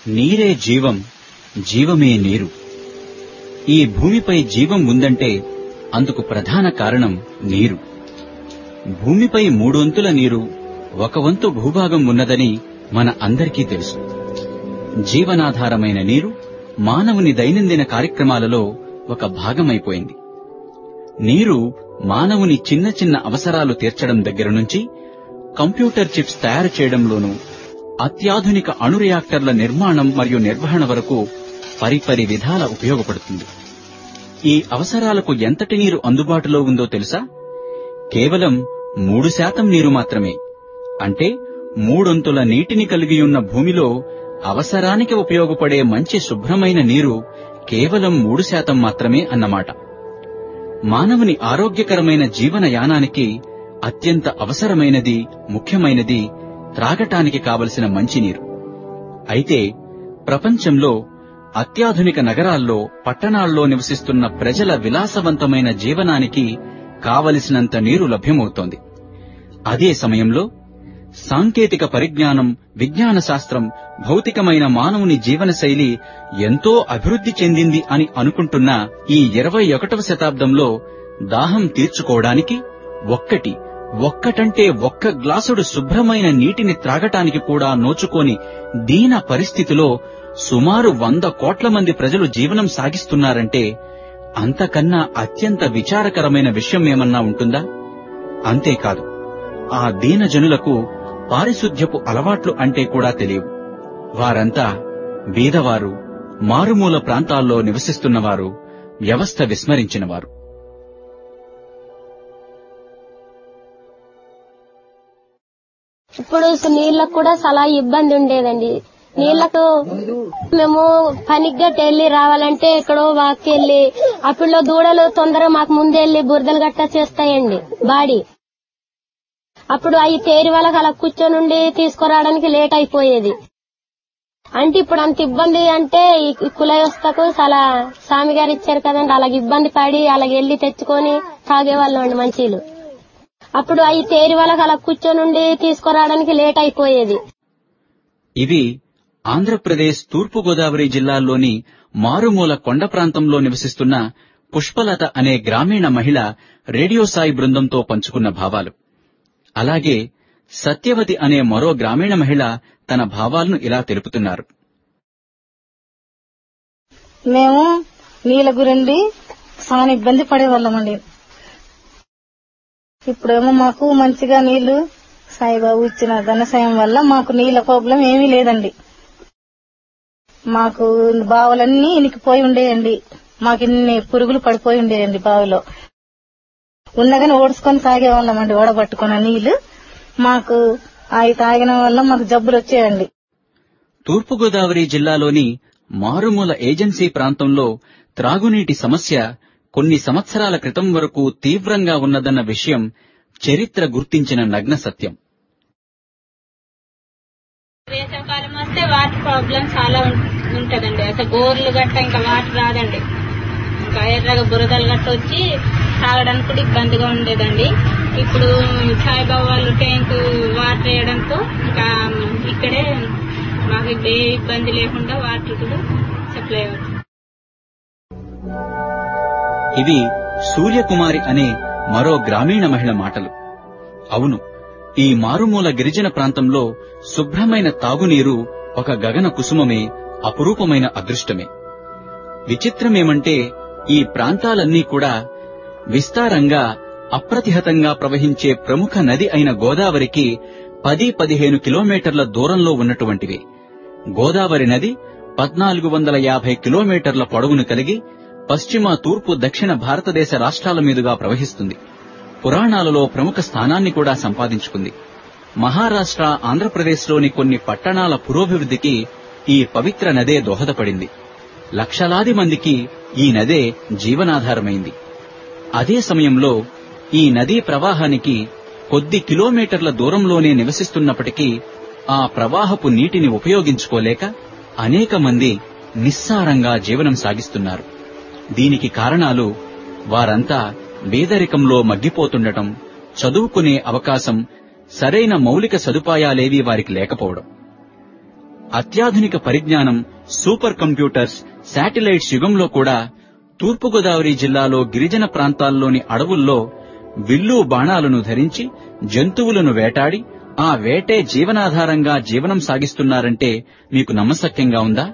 నీరే జీవం జీవమే నీరు ఈ భూమిపై జీవం ఉందంటే అందుకు ప్రధాన కారణం నీరు భూమిపై మూడొంతుల నీరు ఒక వంతు భూభాగం ఉన్నదని మన అందరికీ తెలుసు జీవనాధారమైన నీరు మానవుని దైనందిన కార్యక్రమాలలో ఒక భాగమైపోయింది నీరు మానవుని చిన్న చిన్న అవసరాలు తీర్చడం దగ్గర నుంచి కంప్యూటర్ చిప్స్ తయారు చేయడంలోనూ అత్యాధునిక అణు రియాక్టర్ల నిర్మాణం మరియు నిర్వహణ వరకు పరిపరి విధాల ఉపయోగపడుతుంది ఈ అవసరాలకు ఎంతటి నీరు అందుబాటులో ఉందో తెలుసా కేవలం మూడు శాతం నీరు మాత్రమే అంటే మూడొంతుల నీటిని కలిగి ఉన్న భూమిలో అవసరానికి ఉపయోగపడే మంచి శుభ్రమైన నీరు కేవలం మూడు శాతం మాత్రమే అన్నమాట మానవుని ఆరోగ్యకరమైన జీవన యానానికి అత్యంత అవసరమైనది ముఖ్యమైనది త్రాగటానికి కావలసిన మంచినీరు అయితే ప్రపంచంలో అత్యాధునిక నగరాల్లో పట్టణాల్లో నివసిస్తున్న ప్రజల విలాసవంతమైన జీవనానికి కావలసినంత నీరు లభ్యమవుతోంది అదే సమయంలో సాంకేతిక పరిజ్ఞానం విజ్ఞాన శాస్త్రం భౌతికమైన మానవుని జీవనశైలి ఎంతో అభివృద్ధి చెందింది అని అనుకుంటున్న ఈ ఇరవై ఒకటవ శతాబ్దంలో దాహం తీర్చుకోవడానికి ఒక్కటి ఒక్కటంటే ఒక్క గ్లాసుడు శుభ్రమైన నీటిని త్రాగటానికి కూడా నోచుకోని దీన పరిస్థితిలో సుమారు వంద కోట్ల మంది ప్రజలు జీవనం సాగిస్తున్నారంటే అంతకన్నా అత్యంత విచారకరమైన విషయం ఏమన్నా ఉంటుందా అంతేకాదు ఆ దీన జనులకు పారిశుధ్యపు అలవాట్లు అంటే కూడా తెలియవు వారంతా బీదవారు మారుమూల ప్రాంతాల్లో నివసిస్తున్నవారు వ్యవస్థ విస్మరించినవారు ఇప్పుడు నీళ్ళకు కూడా చాలా ఇబ్బంది ఉండేదండి నీళ్లకు మేము పనికి వెళ్ళి రావాలంటే ఎక్కడో వాక్కెళ్ళి అప్పుడులో దూడలు తొందరగా మాకు ముందెళ్ళి బురదలు గట్ట చేస్తాయండి బాడీ అప్పుడు అవి తేరి వాళ్ళకి అలా కూర్చొని ఉండి తీసుకురావడానికి లేట్ అయిపోయేది అంటే ఇప్పుడు అంత ఇబ్బంది అంటే ఈ కులయవస్థకు చాలా స్వామి గారు ఇచ్చారు కదండి అలాగ ఇబ్బంది పడి అలాగ వెళ్ళి తెచ్చుకొని తాగేవాళ్ళం అండి మంచీలు అప్పుడు అవి తేరి వాళ్ళకి అలా కూర్చొని ఉండి తీసుకురావడానికి లేట్ అయిపోయేది ఇవి ఆంధ్రప్రదేశ్ తూర్పు గోదావరి జిల్లాల్లోని మారుమూల కొండ ప్రాంతంలో నివసిస్తున్న పుష్పలత అనే గ్రామీణ మహిళ రేడియో సాయి బృందంతో పంచుకున్న భావాలు అలాగే సత్యవతి అనే మరో గ్రామీణ మహిళ తన భావాలను ఇలా తెలుపుతున్నారు మేము నీళ్ళ గురండి చాలా ఇబ్బంది పడేవాళ్ళమండి ఇప్పుడేమో మాకు మంచిగా నీళ్లు సాయిబాబు ఇచ్చిన ఘన సాయం వల్ల మాకు నీళ్ళ ప్రాబ్లం ఏమీ లేదండి మాకు బావులన్నీ ఇనికిపోయి ఉండేయండి మాకు ఇన్ని పురుగులు పడిపోయి ఉండేయండి బావిలో ఉన్నగానే ఓడుచుకొని తాగేవాళ్ళమండి ఓడబట్టుకున్న నీళ్లు మాకు అవి తాగిన వల్ల మాకు జబ్బులు వచ్చాయండి తూర్పుగోదావరి జిల్లాలోని మారుమూల ఏజెన్సీ ప్రాంతంలో త్రాగునీటి సమస్య కొన్ని సంవత్సరాల క్రితం వరకు తీవ్రంగా ఉన్నదన్న విషయం చరిత్ర గుర్తించిన నగ్న సత్యం వేసవకాలం వస్తే వాటర్ ప్రాబ్లం చాలా ఉం- ఉంటదండి అసలు బోర్లు గట్ట ఇంకా వాటర్ రాదండి ఇంకా ఎర్రగా బురదలు గట్ట వచ్చి తాగడానికి కూడా ఇబ్బందిగా ఉండేదండి ఇప్పుడు సాయిబాబా వాళ్ళు ట్యాంకు వాటర్ వేయడంతో ఇంకా ఇక్కడే మాకు ఏ ఇబ్బంది లేకుండా వాటర్ కూడా సప్లై అవుతుంది ఇవి సూర్యకుమారి అనే మరో గ్రామీణ మహిళ మాటలు అవును ఈ మారుమూల గిరిజన ప్రాంతంలో శుభ్రమైన తాగునీరు ఒక గగన కుసుమమే అపురూపమైన అదృష్టమే విచిత్రమేమంటే ఈ ప్రాంతాలన్నీ కూడా విస్తారంగా అప్రతిహతంగా ప్రవహించే ప్రముఖ నది అయిన గోదావరికి పది పదిహేను కిలోమీటర్ల దూరంలో ఉన్నటువంటివి గోదావరి నది పద్నాలుగు వందల యాభై కిలోమీటర్ల పొడవును కలిగి పశ్చిమ తూర్పు దక్షిణ భారతదేశ రాష్ట్రాల మీదుగా ప్రవహిస్తుంది పురాణాలలో ప్రముఖ స్థానాన్ని కూడా సంపాదించుకుంది మహారాష్ట్ర ఆంధ్రప్రదేశ్లోని కొన్ని పట్టణాల పురోభివృద్ధికి ఈ పవిత్ర నదే దోహదపడింది లక్షలాది మందికి ఈ నదే జీవనాధారమైంది అదే సమయంలో ఈ నదీ ప్రవాహానికి కొద్ది కిలోమీటర్ల దూరంలోనే నివసిస్తున్నప్పటికీ ఆ ప్రవాహపు నీటిని ఉపయోగించుకోలేక అనేక మంది నిస్సారంగా జీవనం సాగిస్తున్నారు దీనికి కారణాలు వారంతా పేదరికంలో మగ్గిపోతుండటం చదువుకునే అవకాశం సరైన మౌలిక సదుపాయాలేవీ వారికి లేకపోవడం అత్యాధునిక పరిజ్ఞానం సూపర్ కంప్యూటర్స్ శాటిలైట్స్ యుగంలో కూడా తూర్పుగోదావరి జిల్లాలో గిరిజన ప్రాంతాల్లోని అడవుల్లో విల్లు బాణాలను ధరించి జంతువులను వేటాడి ఆ వేటే జీవనాధారంగా జీవనం సాగిస్తున్నారంటే మీకు నమ్మశక్యంగా ఉందా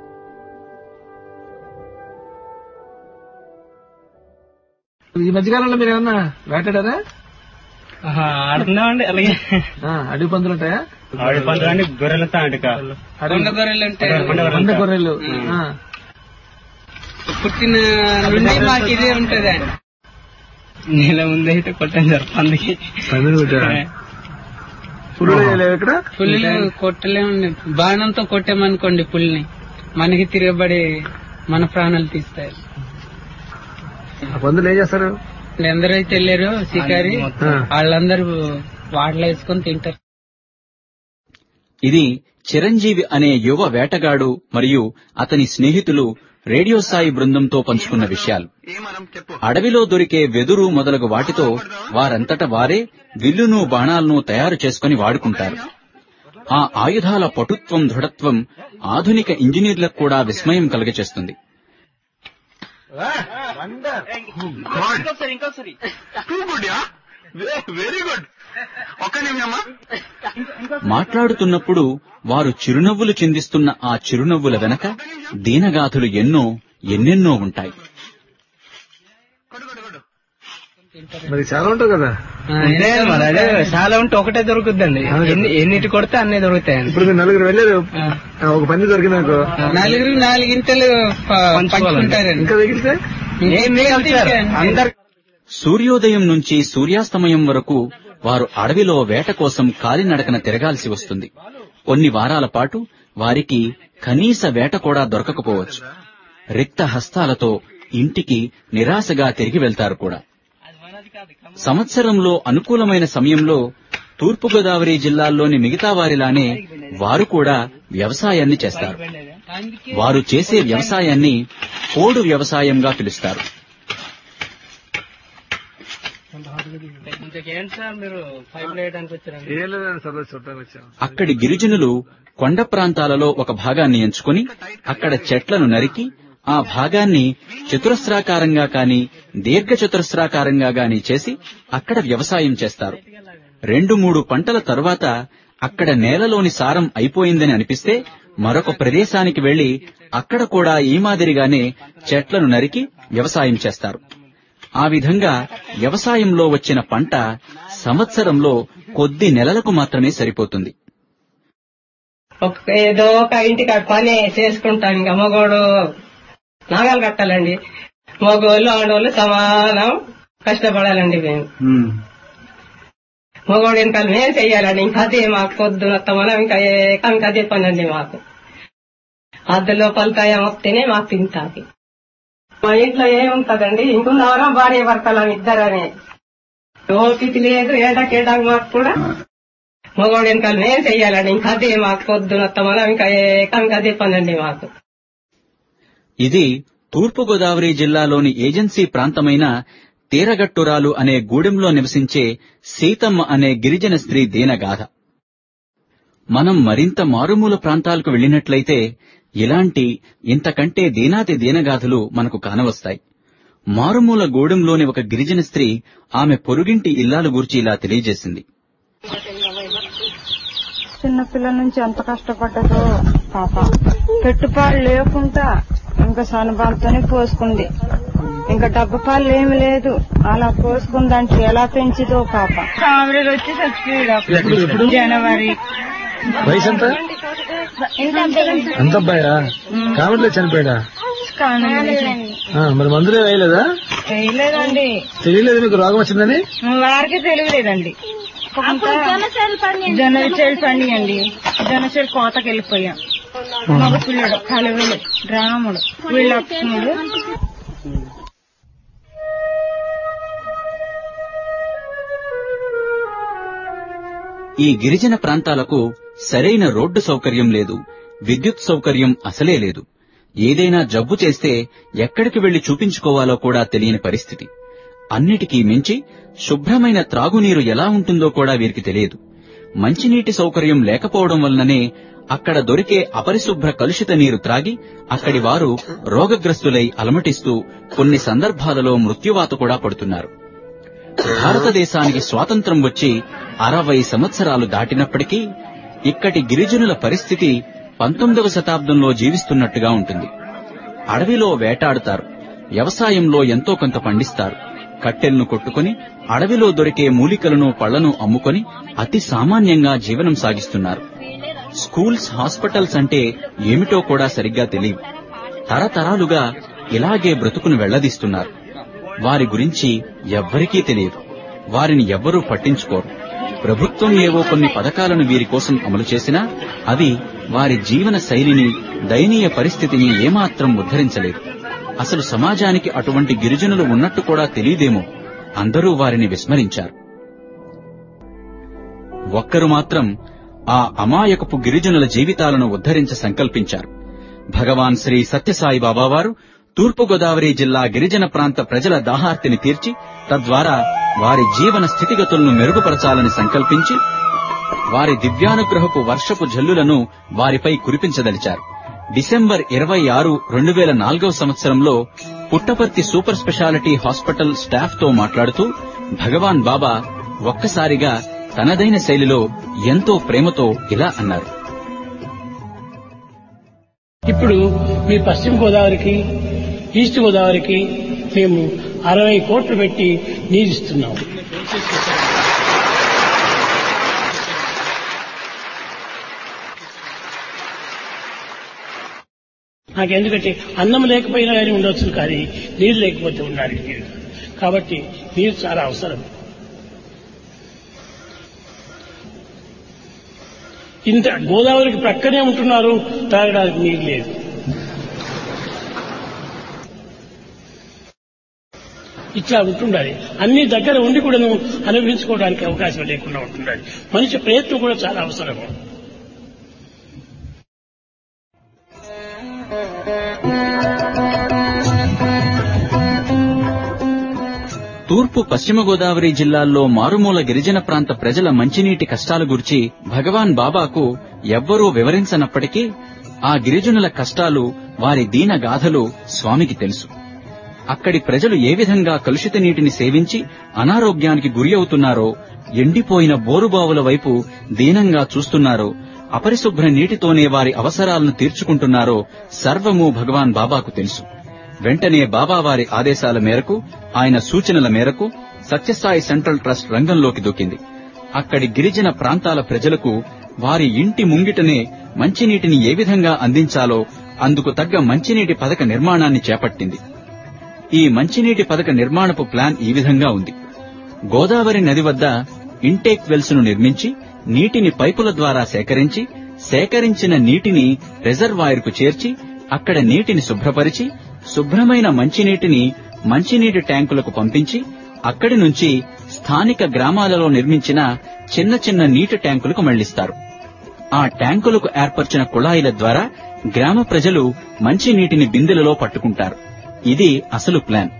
ఈ మధ్యకాలంలో మీరు ఏమన్నా వేటాడారా ఆడుతున్నామండి అలాగే ఆ, అడవి పందులు ఉంటాయా ఆడి పండుగ అంటే గొర్రెలతో ఆటక అడవి- గొర్రెలు ఉంటాయి కొండ గొర్రెలు ఆ. పుట్టిన నుండి మాకు ఇదే ఉంటది నెల ముందు అయితే కొట్టాను సార్ పందుకి పందులు కొట్టారా పులులు వేయలేవు ఇక్కడ పుల్లి కొట్టలేమండి బాణంతో కొట్టామనుకోండి పుల్లిని మనకి తిరగబడి మన ప్రాణాలు తీస్తాయి ఆ పందులు ఏం చేస్తారు ఎందరైతే వెళ్ళారో శికారి ఆ. వాళ్ళందరూ వాటలు వేసుకొని తింటారు ఇది చిరంజీవి అనే యువ వేటగాడు మరియు అతని స్నేహితులు రేడియో సాయి బృందంతో పంచుకున్న విషయాలు అడవిలో దొరికే వెదురు మొదలగు వాటితో వారంతట వారే విల్లును బాణాలను తయారు చేసుకుని వాడుకుంటారు ఆ ఆయుధాల పటుత్వం దృఢత్వం ఆధునిక ఇంజనీర్లకు కూడా విస్మయం కలుగచేస్తుంది మాట్లాడుతున్నప్పుడు వారు చిరునవ్వులు చిందిస్తున్న ఆ చిరునవ్వుల వెనక దీనగాథలు ఎన్నో ఎన్నెన్నో ఉంటాయి మరి చాలా ఉంటుంది కదా చాలా ఉంటే ఒకటే దొరుకుద్దండి ఎన్ని- ఎన్నిటి కొడితే అన్నీ దొరుకుతాయండి ఇప్పుడు మీరు నలుగురు వెళ్ళారు ఆ, ఒక పంది దొరికింది అనుకో నలుగురు నాలుగింతలు పంచుకుంటారండి ఇంకా తగిలితే అందరు సూర్యోదయం నుంచి సూర్యాస్తమయం వరకు వారు అడవిలో వేట కోసం కాలినడకన తిరగాల్సి వస్తుంది కొన్ని వారాల పాటు వారికి కనీస వేట కూడా దొరకకపోవచ్చు రిక్త హస్తాలతో ఇంటికి నిరాశగా తిరిగి వెళ్తారు కూడా సంవత్సరంలో అనుకూలమైన సమయంలో తూర్పుగోదావరి జిల్లాల్లోని మిగతా వారిలానే వారు కూడా వ్యవసాయాన్ని చేస్తారు వారు చేసే వ్యవసాయాన్ని పోడు వ్యవసాయంగా పిలుస్తారు ఇంతకేంటి సార్ మీరు పైప్ వేయడానికి వచ్చారండి ఏం లేదని సరదా చూడటానికి వచ్చాం అక్కడి గిరిజనులు కొండ ప్రాంతాలలో ఒక భాగాన్ని ఎంచుకుని అక్కడ చెట్లను నరికి ఆ భాగాన్ని చతురస్రాకారంగా కాని దీర్ఘ చతురస్రాకారంగా గాని చేసి అక్కడ వ్యవసాయం చేస్తారు రెండు మూడు పంటల తరువాత అక్కడ నేలలోని సారం అయిపోయిందని అనిపిస్తే మరొక ప్రదేశానికి వెళ్లి అక్కడ కూడా ఈ మాదిరిగానే చెట్లను నరికి వ్యవసాయం చేస్తారు ఆ విధంగా వ్యవసాయంలో వచ్చిన పంట సంవత్సరంలో కొద్ది నెలలకు మాత్రమే సరిపోతుంది ఒక ఏదో ఒక ఇంటికి ఆ పని చేసుకుంటాం ఇంకా మగోడు నాగాలు కట్టాలండి మగోళ్ళు ఆడవాళ్ళు సమానం కష్టపడాలండి మేము మగోడు వెనకాల మేము చెయ్యాలండి ఇంకా అదే మాకు పొద్దున మనం ఇంకా ఏ ఇంకా అదే పని అండి మాకు అద్దెలో ఫలితాయ వస్తేనే మాకు తింటాది మా ఇంట్లో ఏముంటదండి ఇంకున్నవరా భార్య భర్తలు ఇద్దరనే ఓపిక లేదు ఏడకేడా మాకు కూడా మగవాడు వెనకాల మేము చెయ్యాలండి ఇంకా అదే మాకు పొద్దున మనం ఇంకా ఏ ఇంకా అదే పని అండి మాకు ఇది తూర్పుగోదావరి జిల్లాలోని ఏజెన్సీ ప్రాంతమైన తీరగట్టురాలు అనే గూడెంలో నివసించే సీతమ్మ అనే గిరిజన స్త్రీ దీనగాథ మనం మరింత మారుమూల ప్రాంతాలకు వెళ్ళినట్లయితే ఇలాంటి ఇంతకంటే దీనాతి దీనగాథలు మనకు కానవస్తాయి మారుమూల గూడెంలోని ఒక గిరిజన స్త్రీ ఆమె పొరుగింటి ఇల్లాలు గూర్చి ఇలా తెలియజేసింది చిన్నపిల్ల నుంచి ఎంత కష్టపడ్డదో పాప పెట్టుపాలు లేకుండా ఇంకా సన్నపాలతోనే పోసుకుంది ఇంకా డబ్బు పాలు ఏమి లేదు అలా పోసుకుందంటే ఎలా పెంచిదో పాప కామెడీలు వచ్చి చచ్చిపోయాడు జనవరి వయసు ఎంత ఎంత అబ్బాయా కామెడీలో చనిపోయాడా ఆ, మరి మందులే వేయలేదా చేయలేదండి తెలియలేదు మీకు రోగం వచ్చిందని వారికి తెలియలేదండి జనసేలు పండి అండి జనసేలు కోతకి వెళ్ళిపోయాం మగ పిల్లడు కలవెలు రాముడు వీళ్ళక్షణుడు ఈ గిరిజన ప్రాంతాలకు సరైన రోడ్డు సౌకర్యం లేదు విద్యుత్ సౌకర్యం అసలే లేదు ఏదైనా జబ్బు చేస్తే ఎక్కడికి వెళ్లి చూపించుకోవాలో కూడా తెలియని పరిస్థితి అన్నిటికీ మించి శుభ్రమైన త్రాగునీరు ఎలా ఉంటుందో కూడా వీరికి తెలియదు మంచినీటి సౌకర్యం లేకపోవడం వల్లనే అక్కడ దొరికే అపరిశుభ్ర కలుషిత నీరు త్రాగి అక్కడి వారు రోగగ్రస్తులై అలమటిస్తూ కొన్ని సందర్భాలలో మృత్యువాత కూడా పడుతున్నారు భారతదేశానికి స్వాతంత్రం వచ్చి అరవై సంవత్సరాలు దాటినప్పటికీ ఇక్కడి గిరిజనుల పరిస్థితి పంతొమ్మిదవ శతాబ్దంలో జీవిస్తున్నట్టుగా ఉంటుంది అడవిలో వేటాడుతారు వ్యవసాయంలో ఎంతో కొంత పండిస్తారు కట్టెలను కొట్టుకుని అడవిలో దొరికే మూలికలను పళ్లను అమ్ముకొని అతి సామాన్యంగా జీవనం సాగిస్తున్నారు స్కూల్స్ హాస్పిటల్స్ అంటే ఏమిటో కూడా సరిగ్గా తెలియవు తరతరాలుగా ఇలాగే బ్రతుకును వెళ్లదీస్తున్నారు వారి గురించి ఎవ్వరికీ తెలియదు వారిని ఎవ్వరూ పట్టించుకోరు ప్రభుత్వం ఏవో కొన్ని పథకాలను వీరి కోసం అమలు చేసినా అవి వారి జీవన శైలిని దయనీయ పరిస్థితిని ఏమాత్రం ఉద్ధరించలేదు అసలు సమాజానికి అటువంటి గిరిజనులు ఉన్నట్టు కూడా తెలియదేమో అందరూ వారిని విస్మరించారు ఒక్కరు మాత్రం ఆ అమాయకపు గిరిజనుల జీవితాలను ఉద్ధరించ సంకల్పించారు భగవాన్ శ్రీ సత్యసాయి బాబా వారు తూర్పుగోదావరి జిల్లా గిరిజన ప్రాంత ప్రజల దాహార్తిని తీర్చి తద్వారా వారి జీవన స్థితిగతులను మెరుగుపరచాలని సంకల్పించి వారి దివ్యానుగ్రహపు వర్షపు జల్లులను వారిపై కురిపించదలిచారు డిసెంబర్ ఇరవై ఆరు రెండు వేల నాలుగవ సంవత్సరంలో Puttaparthi super speciality hospital staff తో మాట్లాడుతూ భగవాన్ బాబా ఒక్కసారిగా తనదైన శైలిలో ఎంతో ప్రేమతో ఇలా అన్నారు ఇప్పుడు మీ పశ్చిమ గోదావరికి ఈస్ట్ గోదావరికి మేము అరవై కోట్లు పెట్టి నీరిస్తున్నాం నాకు ఎందుకంటే అన్నం లేకపోయినా కానీ ఉండొచ్చు కానీ నీరు లేకపోతే ఉండాలి నీరు కాబట్టి నీరు చాలా అవసరం ఇంత గోదావరికి ప్రక్కనే ఉంటున్నారు తాగడానికి నీరు లేదు ఇట్లా ఉంటుండాలి అన్ని దగ్గర ఉండి కూడా అనుభవించుకోవడానికి అవకాశం లేకుండా ఉంటుండాలి మనిషి ప్రయత్నం కూడా చాలా అవసరము తూర్పు పశ్చిమ గోదావరి జిల్లాల్లో మారుమూల గిరిజన ప్రాంత ప్రజల మంచినీటి కష్టాల గురించి భగవాన్ బాబాకు ఎవ్వరూ వివరించనప్పటికీ ఆ గిరిజనుల కష్టాలు వారి దీన గాథలు స్వామికి తెలుసు అక్కడి ప్రజలు ఏ విధంగా కలుషిత నీటిని సేవించి అనారోగ్యానికి గురి అవుతున్నారో ఎండిపోయిన బోరుబావుల వైపు దీనంగా చూస్తున్నారో అపరిశుభ్ర నీటితోనే వారి అవసరాలను తీర్చుకుంటున్నారో సర్వము భగవాన్ బాబాకు తెలుసు వెంటనే బాబా వారి ఆదేశాల మేరకు ఆయన సూచనల మేరకు సత్యసాయి సెంట్రల్ ట్రస్ట్ రంగంలోకి దూకింది అక్కడి గిరిజన ప్రాంతాల ప్రజలకు వారి ఇంటి ముంగిటనే మంచినీటిని ఏ విధంగా అందించాలో అందుకు తగ్గ మంచినీటి పథక నిర్మాణాన్ని చేపట్టింది ఈ మంచినీటి పథక నిర్మాణపు ప్లాన్ ఈ విధంగా ఉంది గోదావరి నది వద్ద ఇంటేక్ వెల్స్ ను నిర్మించి నీటిని పైపుల ద్వారా సేకరించి సేకరించిన నీటిని రిజర్వాయర్ కు చేర్చి అక్కడ నీటిని శుభ్రపరిచి శుభ్రమైన మంచినీటిని మంచినీటి ట్యాంకులకు పంపించి అక్కడి నుంచి స్థానిక గ్రామాలలో నిర్మించిన చిన్న చిన్న నీటి ట్యాంకులకు మళ్లిస్తారు ఆ ట్యాంకులకు ఏర్పరిచిన కుళాయిల ద్వారా గ్రామ ప్రజలు మంచినీటిని బిందెలలో పట్టుకుంటారు ఇది అసలు ప్లాన్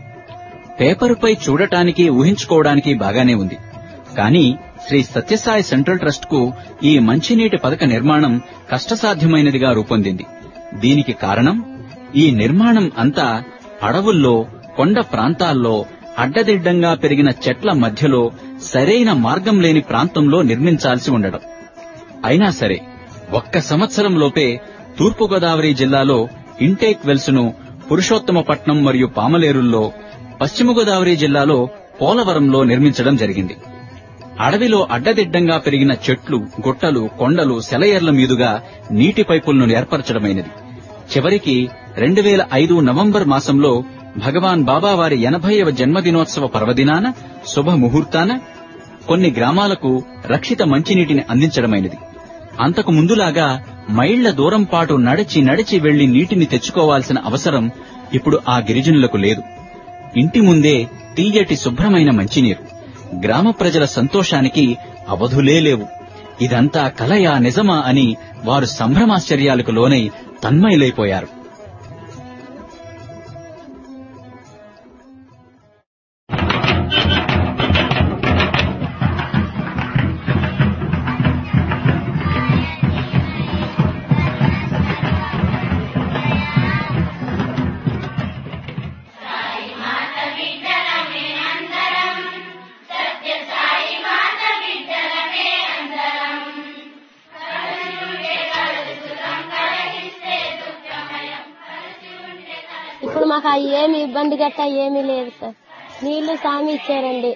పేపరుపై చూడటానికి ఊహించుకోవడానికి బాగానే ఉంది కానీ శ్రీ సత్యసాయి సెంట్రల్ ట్రస్ట్ కు ఈ మంచినీటి పథక నిర్మాణం కష్టసాధ్యమైనదిగా రూపొందింది దీనికి కారణం ఈ నిర్మాణం అంతా అడవుల్లో కొండ ప్రాంతాల్లో అడ్డదిడ్డంగా పెరిగిన చెట్ల మధ్యలో సరైన మార్గం లేని ప్రాంతంలో నిర్మించాల్సి ఉండడం అయినా సరే ఒక్క సంవత్సరంలోపే తూర్పుగోదావరి జిల్లాలో ఇంటేక్ వెల్స్ ను పురుషోత్తమపట్నం మరియు పామలేరుల్లో పశ్చిమ గోదావరి జిల్లాలో పోలవరంలో నిర్మించడం జరిగింది అడవిలో అడ్డదిడ్డంగా పెరిగిన చెట్లు గుట్టలు కొండలు సెలయేర్ల మీదుగా నీటి పైపులను ఏర్పరచడమైనది చివరికి రెండు వేల ఐదు నవంబర్ మాసంలో భగవాన్ బాబావారి ఎనభైవ జన్మదినోత్సవ పర్వదినాన శుభ ముహూర్తాన కొన్ని గ్రామాలకు రక్షిత మంచినీటిని అందించడమైనది అంతకు ముందులాగా మైళ్ల దూరం పాటు నడిచి నడిచి వెళ్లి నీటిని తెచ్చుకోవాల్సిన అవసరం ఇప్పుడు ఆ గిరిజనులకు లేదు ఇంటి ముందే తీయటి శుభ్రమైన మంచినీరు గ్రామ ప్రజల సంతోషానికి అవధులే లేవు ఇదంతా కలయా నిజమా అని వారు సంభ్రమాశ్చర్యాలకు లోనై తన్మయులైపోయారు ఇప్పుడు మాకు ఆ ఏమి ఇబ్బంది గట్ట ఏమీ లేదు సార్ నీళ్లు స్వామి ఇచ్చారండి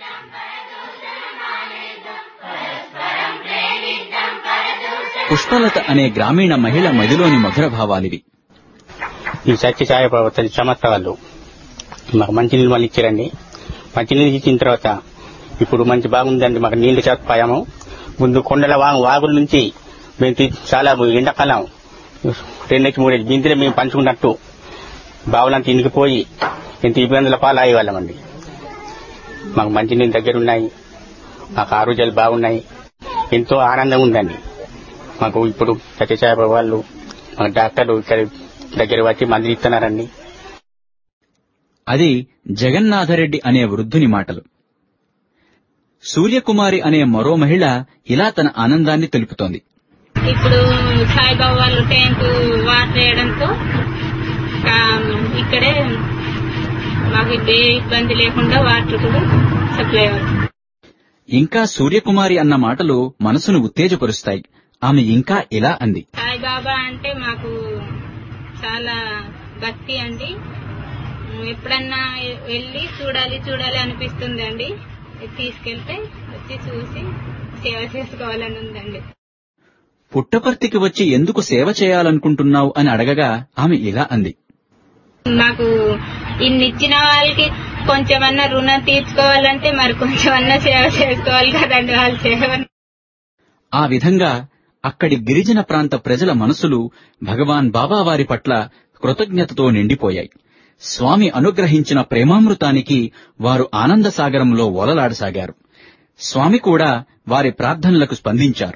పుష్పలత అనే గ్రామీణ మహిళ మదిలోని మధుర భావాలివి ఈ సత్య సాయిబాబా తల్లి సంస్థ వాళ్ళు మాకు మంచి నీళ్ళు మళ్ళీ ఇచ్చారండి మంచి నీళ్ళు ఇచ్చిన తర్వాత ఇప్పుడు మంచి బాగుందండి మాకు నీళ్లు సదుపాయము ముందు కొండల వా వాగుల నుంచి మేము తీ- చాలా ఎండాకాలం రెండేసి మూడేసి బిందెలు మేము పంచుకున్నట్టు బావులంతా ఇంటికిపోయి ఎంత ఇబ్బందుల పాలు వాళ్ళమండి మాకు మంచి నీళ్ళు దగ్గర ఉన్నాయి మాకు ఆరోగ్యాలు బాగున్నాయి ఎంతో ఆనందంగా ఉందండి మాకు ఇప్పుడు సత్యసాయిబాబా వాళ్ళు మాకు డాక్టర్లు ఇక్కడ దగ్గర వచ్చి మందులు ఇస్తున్నారండి అది జగన్నాథరెడ్డి అనే వృద్ధుని మాటలు సూర్యకుమారి అనే మరో మహిళ ఇలా తన ఆనందాన్ని తెలుపుతోంది ఇప్పుడు సాయిబాబా వాళ్ళు ట్యాంకు వాటర్ వేయడంతో ఆ, ఇక్కడే మాకు ఏ ఇబ్బంది లేకుండా వాటర్ కూడా సప్లై అవుతుంది ఇంకా సూర్యకుమారి అన్న మాటలు మనసును ఉత్తేజపరుస్తాయి ఆమె ఇంకా ఇలా అంది సాయిబాబా అంటే మాకు చాలా భక్తి అండి ఎప్పుడన్నా వెళ్ళి చూడాలి చూడాలి అనిపిస్తుంది అండి తీసుకెళ్తే వచ్చి చూసి సేవ చేసుకోవాలని ఉందండి పుట్టపర్తికి వచ్చి ఎందుకు సేవ చేయాలనుకుంటున్నావు అని అడగగా ఆమె ఇలా అంది మాకు ఇన్ని ఇచ్చిన వాళ్ళకి కొంచెమన్నా రుణం తీర్చుకోవాలంటే మరి కొంచెమన్నా సేవ చేసుకోవాలి కదండి వాళ్ళ సేవ ఆ విధంగా అక్కడి గిరిజన ప్రాంత ప్రజల మనసులు భగవాన్ బాబావారి పట్ల కృతజ్ఞతతో నిండిపోయాయి స్వామి అనుగ్రహించిన ప్రేమామృతానికి వారు ఆనంద సాగరంలో ఓలలాడసాగారు స్వామి కూడా వారి ప్రార్థనలకు స్పందించారు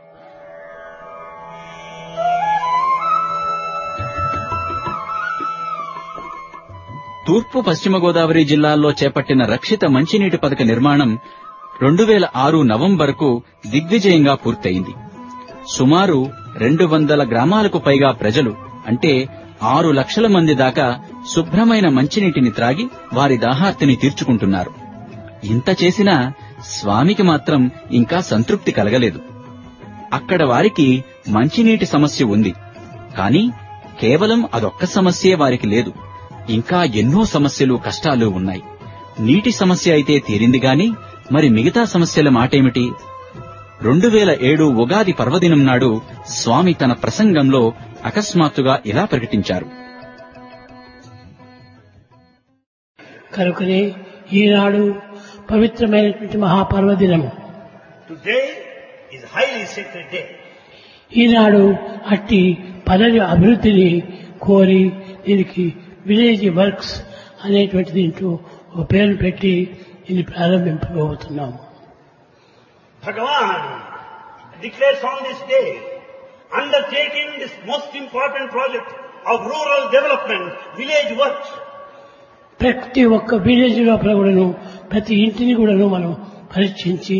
తూర్పు పశ్చిమ గోదావరి జిల్లాల్లో చేపట్టిన రక్షిత మంచినీటి పథక నిర్మాణం రెండు వేల ఆరు నవంబర్కు దిగ్విజయంగా పూర్తయింది సుమారు రెండు వందల గ్రామాలకు పైగా ప్రజలు అంటే ఆరు లక్షల మంది దాకా శుభ్రమైన మంచినీటిని త్రాగి వారి దాహార్తిని తీర్చుకుంటున్నారు ఇంత చేసినా స్వామికి మాత్రం ఇంకా సంతృప్తి కలగలేదు అక్కడ వారికి మంచినీటి సమస్య ఉంది కానీ కేవలం అదొక్క సమస్యే వారికి లేదు ఇంకా ఎన్నో సమస్యలు కష్టాలు ఉన్నాయి నీటి సమస్య అయితే తీరింది గాని మరి మిగతా సమస్యల మాటేమిటి రెండు వేల ఏడు ఉగాది పర్వదినం నాడు స్వామి తన ప్రసంగంలో అకస్మాత్తుగా ఇలా ప్రకటించారు కనుకనే ఈనాడు పవిత్రమైనటువంటి మహాపర్వదినము Today is highly sacred day. ఈనాడు అట్టి పదవి అభివృద్ధిని కోరి దీనికి విలేజ్ వర్క్స్ అనేటువంటి దీంట్లో ఒక పేరు పెట్టి ఇది ప్రారంభింపబోతున్నాము Bhagavan declares on this day, undertaking this most important project of rural development, village works. ప్రతి ఒక్క విలేజ్ లోపల కూడాను ప్రతి ఇంటిని కూడాను మనం పరీక్షించి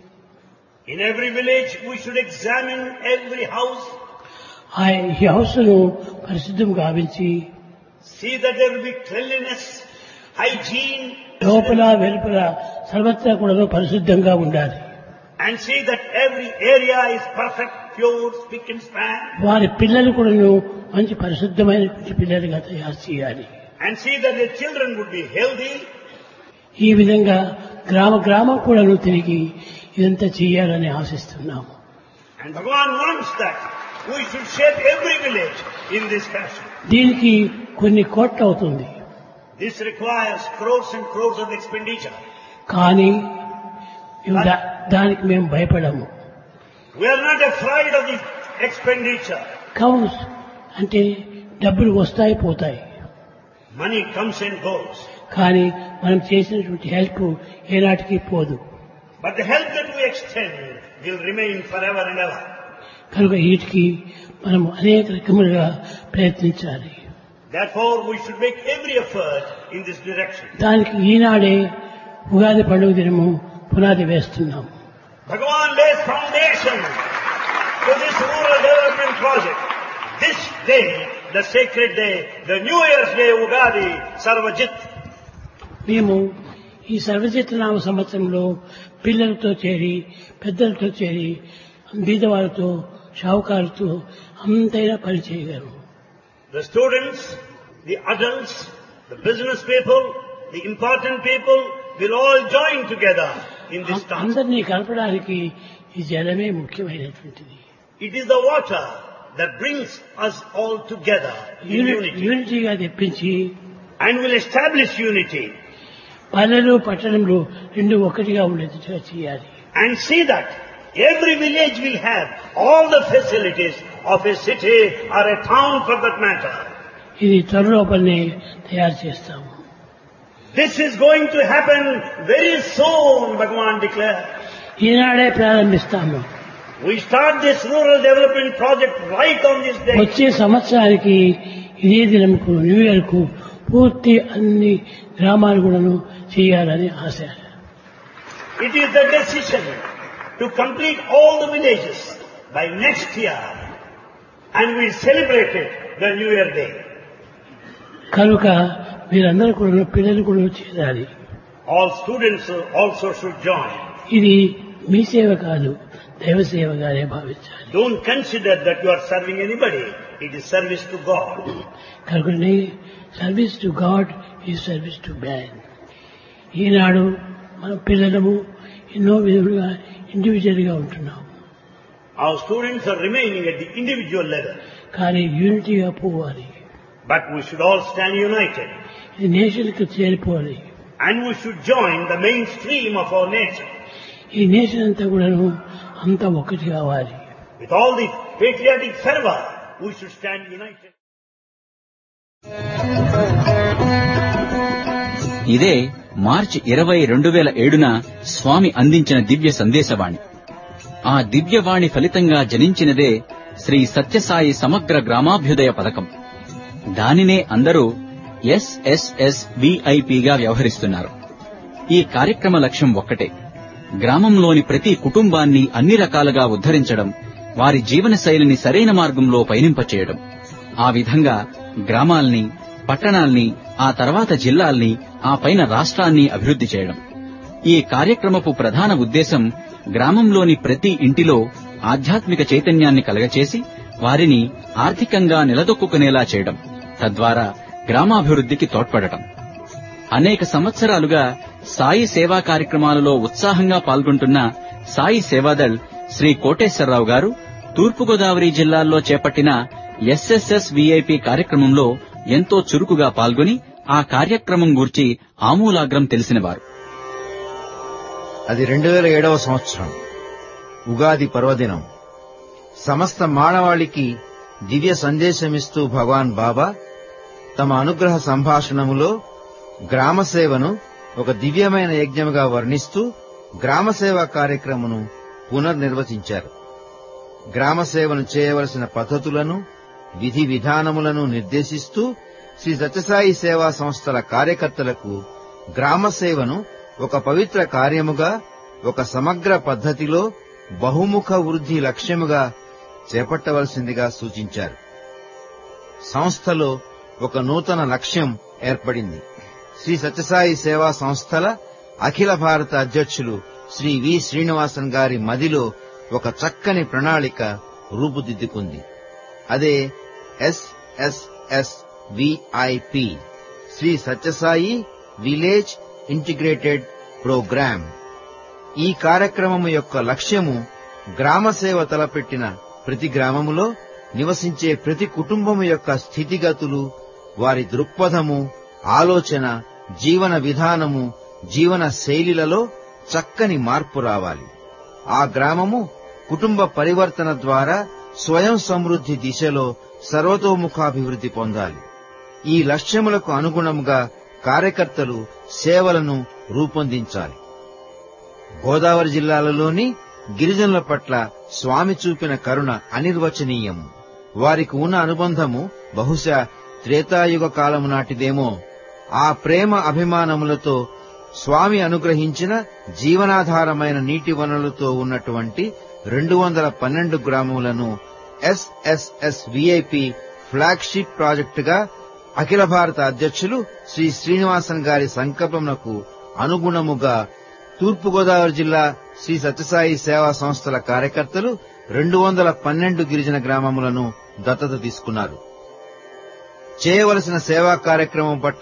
In every village, we should examine every house, ఆ ఈ హౌస్ను పరిశుద్ధం గావించి see that there will be cleanliness, hygiene, లోపల వెలుపల సర్వత్రా కూడాను పరిశుద్ధంగా ఉండాలి and see that every area is perfect, pure, spick and span, వారి పిల్లలు కూడాను మంచి పరిశుద్ధమైనటువంటి పిల్లలుగా తయారు చేయాలి and see that the children would be healthy, ఈ విధంగా గ్రామ గ్రామం కూడాను తిరిగి ఇదంతా చేయాలని ఆశిస్తున్నాము and Bhagavan wants that we should shape every village in this fashion. దీనికి కొన్ని కోట్లు అవుతుంది This requires crores and crores of expenditure. కానీ మేము దా- దానికి మేము భయపడము We are not afraid of the expenditure. కౌన్స్ అంటే డబ్బులు వస్తాయి పోతాయి Money comes and goes. కానీ మనం చేసినటువంటి హెల్ప్ ఏనాటికి పోదు But the help that we extend will remain forever and ever. కనుక వీటికి మనం అనేక రకములుగా ప్రయత్నించాలి Therefore, we should make every effort in this direction. దానికి ఈనాడే ఉగాది పండుగ దినము పునాది వేస్తున్నాం Bhagavan lays foundation to this rural development project. This day, the sacred day, the New Year's Day, Ugadi, Sarvajit, మేము ఈ సర్వజితనామ సంవత్సరంలో పిల్లలతో చేరి పెద్దలతో చేరి బీదవాళ్ళతో షావుకారులతో అంతైనా పని చేయగలము the students, the adults, The business people, the important people will all join together in this task. అందరినీ కలపడానికి ఈ జలమే ముఖ్యమైనటువంటిది It is the water that brings us all together in uni- unity యూనిటీగా తెప్పించి and will establish unity పల్లెలు పట్టణంలో రెండు ఒకటిగా ఉండేట్టుగా చేయాలి and see that every village will have all the facilities of a city or a town for that matter. ఇది త్వరలోపలనే తయారు చేస్తాము This is going to happen very soon, Bhagavan declared. ఈనాడే ప్రారంభిస్తాము We start this rural development project right on this day. వచ్చే సంవత్సరానికి ఇదే దినంకు new year కు పూర్తి అన్ని గ్రామాలు కూడాను చేయాలని ఆశ It is the decision to complete all the villages by next year and we celebrate it the New Year Day. కనుక మీరందరూ కూడా పిల్లలు కూడా చేయాలి All students also should join. ఇది మీ సేవ కాదు దైవ సేవగానే భావించాలి Don't consider that you are serving anybody. It is service to God. కనుకనే సర్వీస్ టు గాడ్ ఈ సర్వీస్ టు మ్యాన్ ఈనాడు మన పిల్లలము ఎన్నో విధములుగా ఇండివిజువల్ గా ఉంటున్నాం Our students are remaining at the individual level. కానీ యూనిటీగా పోవాలి But we should all stand united. ఇది నేషన్ కు చేరిపోవాలి And we should join the mainstream of our nation. ఈ నేషన్ అంతా కూడాను అంతా ఒకటి కావాలి With all the patriotic fervor, we should stand united. ఇదే మార్చి ఇరవై రెండు వేల ఏడున స్వామి అందించిన దివ్య సందేశవాణి ఆ దివ్యవాణి ఫలితంగా జనించినదే శ్రీ సత్యసాయి సమగ్ర గ్రామాభ్యుదయ పథకం దానినే అందరూ ఎస్ఎస్ఎస్ విఐపిగా వ్యవహరిస్తున్నారు ఈ కార్యక్రమ లక్ష్యం ఒక్కటే గ్రామంలోని ప్రతి కుటుంబాన్ని అన్ని రకాలుగా ఉద్ధరించడం వారి జీవన శైలిని సరైన మార్గంలో పయనింపచేయడం ఆ విధంగా గ్రామాల్ని పట్టణాల్ని ఆ తర్వాత జిల్లాల్ని ఆ పైన రాష్ట్రాన్ని అభివృద్ధి చేయడం ఈ కార్యక్రమపు ప్రధాన ఉద్దేశం గ్రామంలోని ప్రతి ఇంటిలో ఆధ్యాత్మిక చైతన్యాన్ని కలగచేసి వారిని ఆర్థికంగా నిలదొక్కుకునేలా చేయడం తద్వారా గ్రామాభివృద్ధికి తోడ్పడటం అనేక సంవత్సరాలుగా సాయి సేవా కార్యక్రమాలలో ఉత్సాహంగా పాల్గొంటున్న సాయి సేవాదళ్ శ్రీ కోటేశ్వరరావు గారు తూర్పుగోదావరి జిల్లాల్లో చేపట్టిన ఎస్ఎస్ఎస్ విఐపి కార్యక్రమంలో ఎంతో చురుకుగా పాల్గొని ఆ కార్యక్రమం గూర్చి ఆమూలాగ్రం తెలిసినవారు అది రెండు వేల ఏడవ సంవత్సరం ఉగాది పర్వదినం సమస్త మానవాళికి దివ్య సందేశమిస్తూ భగవాన్ బాబా తమ అనుగ్రహ సంభాషణములో గ్రామసేవను ఒక దివ్యమైన యజ్ఞముగా వర్ణిస్తూ గ్రామసేవ కార్యక్రమను పునర్నిర్వచించారు గ్రామసేవను చేయవలసిన పద్ధతులను విధి విధానములను నిర్దేశిస్తూ శ్రీ సత్యసాయి సేవా సంస్థల కార్యకర్తలకు గ్రామసేవను ఒక పవిత్ర కార్యముగా ఒక సమగ్ర పద్ధతిలో బహుముఖ వృద్ధి లక్ష్యముగా చేపట్టవలసిందిగా సూచించారు సంస్థలో ఒక నూతన లక్ష్యం ఏర్పడింది శ్రీ సత్యసాయి సేవా సంస్థల అఖిల భారత అధ్యక్షులు శ్రీ వి శ్రీనివాసన్ గారి మదిలో ఒక చక్కని ప్రణాళిక రూపుదిద్దుకుంది అదే SSS VIP Shri Sathya Sai village integrated programme ఈ కార్యక్రమము యొక్క లక్ష్యము గ్రామసేవ తలపెట్టిన ప్రతి గ్రామములో నివసించే ప్రతి కుటుంబము యొక్క స్థితిగతులు వారి దృక్పథము ఆలోచన జీవన విధానము జీవన శైలిలలో చక్కని మార్పు రావాలి ఆ గ్రామము కుటుంబ పరివర్తన ద్వారా స్వయం సమృద్ధి దిశలో సర్వతోముఖాభివృద్ధి పొందాలి ఈ లక్ష్యములకు అనుగుణంగా కార్యకర్తలు సేవలను రూపొందించాలి గోదావరి జిల్లాలలోని గిరిజనుల పట్ల స్వామి చూపిన కరుణ అనిర్వచనీయం వారికి ఉన్న అనుబంధము బహుశా త్రేతాయుగ కాలము నాటిదేమో ఆ ప్రేమ అభిమానములతో స్వామి అనుగ్రహించిన జీవనాధారమైన నీటి వనరులతో ఉన్నటువంటి రెండు వందల పన్నెండు గ్రామములను ఎస్ఎస్ఎస్ విఐపి ఫ్లాగ్షిప్ ప్రాజెక్టుగా అఖిల భారత అధ్యక్షులు శ్రీ శ్రీనివాసన్ గారి సంకల్పమునకు అనుగుణముగా తూర్పుగోదావరి జిల్లా శ్రీ సత్యసాయి సేవా సంస్థల కార్యకర్తలు రెండు వందల పన్నెండు గిరిజన గ్రామములను దత్తత తీసుకున్నారు చేయవలసిన సేవా కార్యక్రమం పట్ల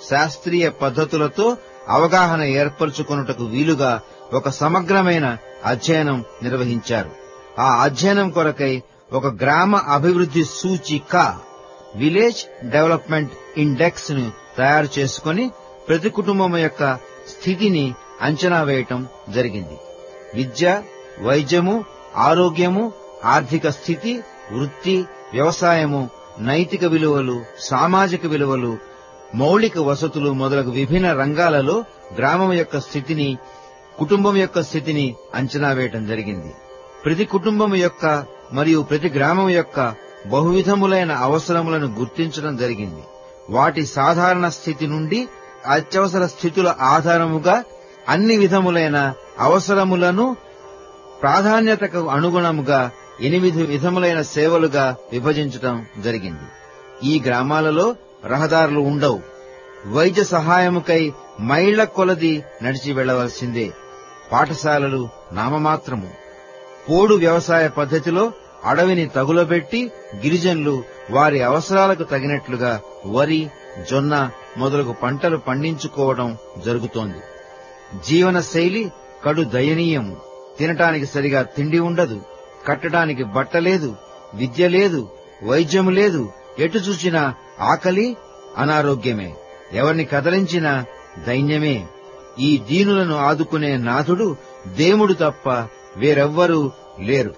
శాస్త్రీయ పద్ధతులతో అవగాహన ఏర్పరచుకొనుటకు వీలుగా ఒక సమగ్రమైన అధ్యయనం నిర్వహించారు ఆ అధ్యయనం కొరకై ఒక గ్రామ అభివృద్ధి సూచిక విలేజ్ డెవలప్మెంట్ ఇండెక్స్ ను తయారు చేసుకుని ప్రతి కుటుంబం యొక్క స్థితిని అంచనా వేయటం జరిగింది విద్య వైద్యము ఆరోగ్యము ఆర్థిక స్థితి వృత్తి వ్యవసాయము నైతిక విలువలు సామాజిక విలువలు మౌలిక వసతులు మొదలగు విభిన్న రంగాలలో గ్రామం యొక్క స్థితిని కుటుంబం యొక్క స్థితిని అంచనా వేయటం జరిగింది ప్రతి కుటుంబం యొక్క మరియు ప్రతి గ్రామం యొక్క బహువిధములైన అవసరములను గుర్తించడం జరిగింది వాటి సాధారణ స్థితి నుండి అత్యవసర స్థితుల ఆధారముగా అన్ని విధములైన అవసరములను ప్రాధాన్యతకు అనుగుణముగా ఎనిమిది విధములైన సేవలుగా విభజించటం జరిగింది ఈ గ్రామాలలో రహదారులు ఉండవు వైద్య సహాయముకై మైళ్ల కొలది నడిచి వెళ్లవలసిందే పాఠశాలలు నామమాత్రము పోడు వ్యవసాయ పద్ధతిలో అడవిని తగులబెట్టి గిరిజనులు వారి అవసరాలకు తగినట్లుగా వరి జొన్న మొదలగు పంటలు పండించుకోవడం జరుగుతోంది జీవన శైలి కడు దయనీయము తినటానికి సరిగా తిండి ఉండదు కట్టడానికి బట్ట లేదు విద్య లేదు వైద్యము లేదు ఎటు చూచినా ఆకలి అనారోగ్యమే ఎవరిని కదలించినా దైన్యమే ఈ దీనులను ఆదుకునే నాథుడు దేవుడు తప్ప వేరెవ్వరూ లేరు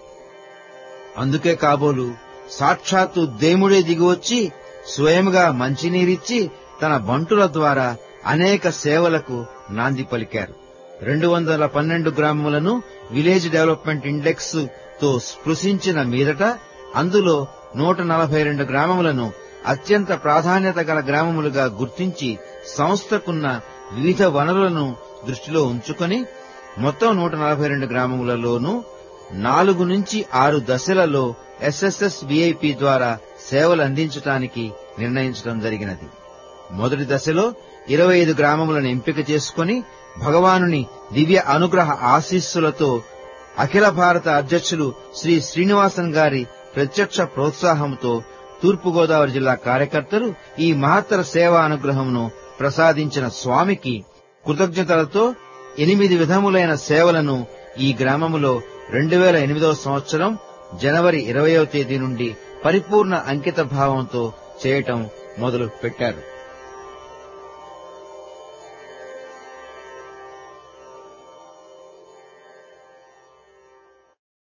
అందుకే కాబోలు సాక్షాత్తు దేముడే దిగివచ్చి స్వయంగా మంచినీరిచ్చి తన బంటుల ద్వారా అనేక సేవలకు నాంది పలికారు రెండు వందల పన్నెండు గ్రామములను విలేజ్ డెవలప్మెంట్ ఇండెక్స్ తో స్పృశించిన మీదట అందులో నూట నలభై రెండు గ్రామములను అత్యంత ప్రాధాన్యత గల గ్రామములుగా గుర్తించి సంస్థకున్న వివిధ వనరులను దృష్టిలో ఉంచుకొని మొత్తం నూట నలభై రెండు గ్రామములలోనూ నాలుగు నుంచి ఆరు దశలలో ఎస్ఎస్ఎస్ విఐపి ద్వారా సేవలు అందించటానికి నిర్ణయించడం జరిగినది మొదటి దశలో ఇరవై ఐదు గ్రామములను ఎంపిక చేసుకుని భగవానుని దివ్య అనుగ్రహ ఆశీస్సులతో అఖిల భారత అధ్యక్షులు శ్రీ శ్రీనివాసన్ గారి ప్రత్యక్ష ప్రోత్సాహంతో తూర్పుగోదావరి జిల్లా కార్యకర్తలు ఈ మహత్తర సేవా అనుగ్రహమును ప్రసాదించిన స్వామికి కృతజ్ఞతలతో ఎనిమిది విధములైన సేవలను ఈ గ్రామములో రెండు వేల ఎనిమిదవ సంవత్సరం జనవరి ఇరవయవ తేదీ నుండి పరిపూర్ణ అంకిత భావంతో చేయటం మొదలు పెట్టారు